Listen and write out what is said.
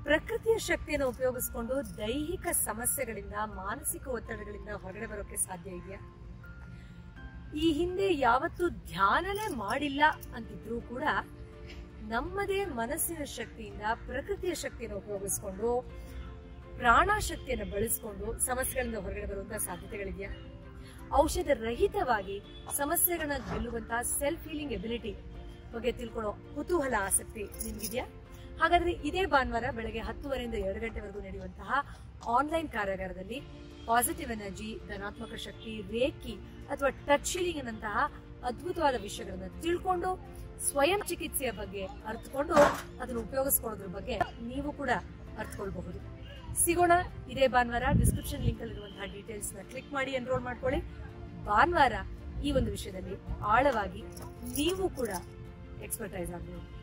ಪ್ರಕೃತಿಯ ಶಕ್ತಿಯನ್ನು ಉಪಯೋಗಿಸ್ಕೊಂಡು ದೈಹಿಕ ಸಮಸ್ಯೆಗಳಿಂದ ಮಾನಸಿಕ ಒತ್ತಡಗಳಿಂದ ಹೊರಗಡೆ ಬರೋಕೆ ಸಾಧ್ಯ ಇದೆಯಾ ಈ ಹಿಂದೆ ಯಾವತ್ತೂ ಧ್ಯಾನನೇ ಮಾಡಿಲ್ಲ ಅಂತಿದ್ರು ಕೂಡ ನಮ್ಮದೇ ಮನಸ್ಸಿನ ಶಕ್ತಿಯಿಂದ ಪ್ರಕೃತಿಯ ಶಕ್ತಿಯನ್ನು ಉಪಯೋಗಿಸ್ಕೊಂಡು ಪ್ರಾಣ ಶಕ್ತಿಯನ್ನು ಬಳಸಿಕೊಂಡು ಸಮಸ್ಯೆಗಳಿಂದ ಹೊರಗಡೆ ಬರುವಂತಹ ಸಾಧ್ಯತೆಗಳಿದೆಯಾ ಔಷಧ ರಹಿತವಾಗಿ ಸಮಸ್ಯೆಗಳನ್ನ ಗೆಲ್ಲುವಂತಹ ಸೆಲ್ಫ್ ಹೀಲಿಂಗ್ ಎಬಿಲಿಟಿ ಬಗ್ಗೆ ತಿಳ್ಕೊಳ್ಳೋ ಕುತೂಹಲ ಆಸಕ್ತಿ ನಿಮ್ಗಿದ್ಯಾ ಹಾಗಾದ್ರೆ ಇದೇ ಭಾನುವಾರ ಬೆಳಗ್ಗೆ ಹತ್ತುವರೆಯಿಂದ ಎರಡು ಗಂಟೆವರೆಗೂ ನಡೆಯುವಂತಹ ಆನ್ಲೈನ್ ಕಾರ್ಯಾಗಾರದಲ್ಲಿ ಪಾಸಿಟಿವ್ ಎನರ್ಜಿ ಧನಾತ್ಮಕ ಶಕ್ತಿ ರೇಖಿ ಅಥವಾ ಟಚ್ ಶೀಲಿಂಗ್ ನಂತಹ ಅದ್ಭುತವಾದ ವಿಷಯಗಳನ್ನ ತಿಳ್ಕೊಂಡು ಸ್ವಯಂ ಚಿಕಿತ್ಸೆಯ ಬಗ್ಗೆ ಅರ್ಥಕೊಂಡು ಅದನ್ನು ಉಪಯೋಗಿಸ್ಕೊಳ್ಳೋದ್ರ ಬಗ್ಗೆ ನೀವು ಕೂಡ ಅರ್ಥಕೊಳ್ಬಹುದು ಸಿಗೋಣ ಇದೇ ಭಾನುವಾರ ಡಿಸ್ಕ್ರಿಪ್ಷನ್ ಲಿಂಕ್ ಅಲ್ಲಿರುವಂತಹ ಡೀಟೇಲ್ಸ್ ನ ಕ್ಲಿಕ್ ಮಾಡಿ ಎನ್ರೋಲ್ ಮಾಡ್ಕೊಳ್ಳಿ ಭಾನುವಾರ ಈ ಒಂದು ವಿಷಯದಲ್ಲಿ ಆಳವಾಗಿ ನೀವು ಕೂಡ ಎಕ್ಸ್ಪರ್ಟೈಸ್ ಆಗಬಹುದು